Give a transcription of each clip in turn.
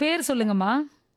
பேர் சொல்லுங்கம்மா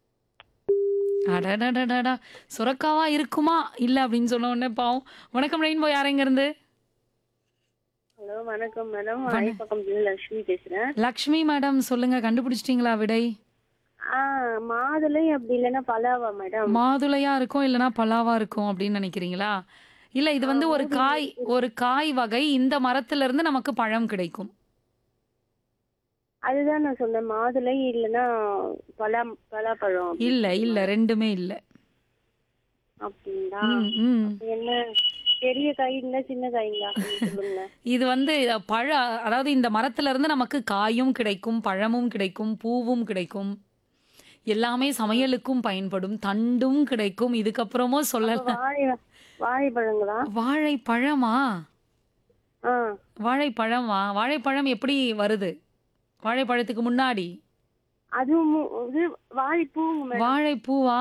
அடடடடடா சுரக்காவா இருக்குமா இல்ல அப்படின்னு சொன்ன உடனே பாவம் வணக்கம் ரெயின்போ யாருங்க இருந்து ஹலோ வணக்கம் மேடம் பக்கம் லட்சுமி பேசுறேன் லக்ஷ்மி மேடம் சொல்லுங்க கண்டுபிடிச்சிட்டீங்களா விடை ஆ மாதுளை அப்படி இல்லைன்னா பலாவா மேடம் மாதுளையா இருக்கும் இல்லனா பலாவா இருக்கும் அப்படின்னு நினைக்கிறீங்களா இல்ல இது வந்து ஒரு காய் ஒரு காய் வகை இந்த மரத்துல இருந்து நமக்கு பழம் கிடைக்கும் அதுதான் நான் சொன்னேன் மாதுளை இல்லைன்னா பலா பலாப்பழம் அப்படி. இல்ல இல்ல ரெண்டுமே இல்ல அப்படிங்களா ம், ம். என்ன பெரிய காய்ங்களா சின்ன காய்ங்களா கொஞ்சம் சொல்லுங்க இது வந்து பழ அதாவது இந்த மரத்துல இருந்து நமக்கு காயும் கிடைக்கும் பழமும் கிடைக்கும் பூவும் கிடைக்கும் எல்லாமே சமையலுக்கும் பயன்படும் தண்டும் கிடைக்கும் இதுக்கப்புறமும் சொல்லலாம் வாழை வாழைப்பழங்களா வாழைப்பழமா ஆ வாழைப்பழமா வாழைப்பழம் எப்படி வருது வாழைப்பழத்துக்கு முன்னாடி அதுவும் மு- இது வாழைப்பூங்க மேடம் வாழைப்பூவா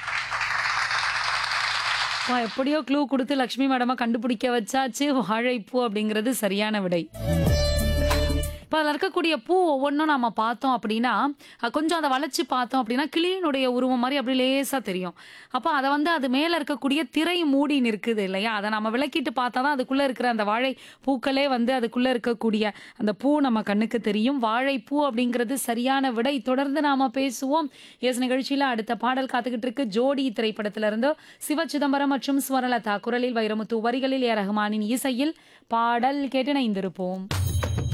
வா, எப்படியோ க்ளூ கொடுத்து லக்ஷ்மி மேடமா கண்டுபிடிக்க வச்சாச்சு வாழைப்பூ அப்படிங்கிறது சரியான விடை இப்போ அதில் இருக்கக்கூடிய பூ ஒவ்வொன்றும் நம்ம பார்த்தோம் அப்படின்னா அஹ், கொஞ்சம் அதை வளைச்சு பார்த்தோம் அப்படின்னா கிளியினுடைய உருவம் மாதிரி அப்படி லேசாக தெரியும் அப்போ அதை வந்து அது மேலே இருக்கக்கூடிய திரை மூடி நிற்குது இல்லையா அதை நம்ம விளக்கிட்டு பார்த்தா தான் அதுக்குள்ளே இருக்கிற அந்த வாழை பூக்களே வந்து அதுக்குள்ளே இருக்கக்கூடிய அந்த பூ நம்ம கண்ணுக்கு தெரியும் வாழைப்பூ அப்படிங்கிறது சரியான விடை தொடர்ந்து நாம பேசுவோம் எஸ் நிகழ்ச்சியில் அடுத்த பாடல் காத்துக்கிட்டு இருக்கு ஜோடி திரைப்படத்திலிருந்து சிவ சிதம்பரம் மற்றும் ஸ்வரலதா குரலில் வைரமுத்து வரிகளில் ஏ ரஹ்மானின் இசையில் பாடல் கேட்டு இணைந்திருப்போம்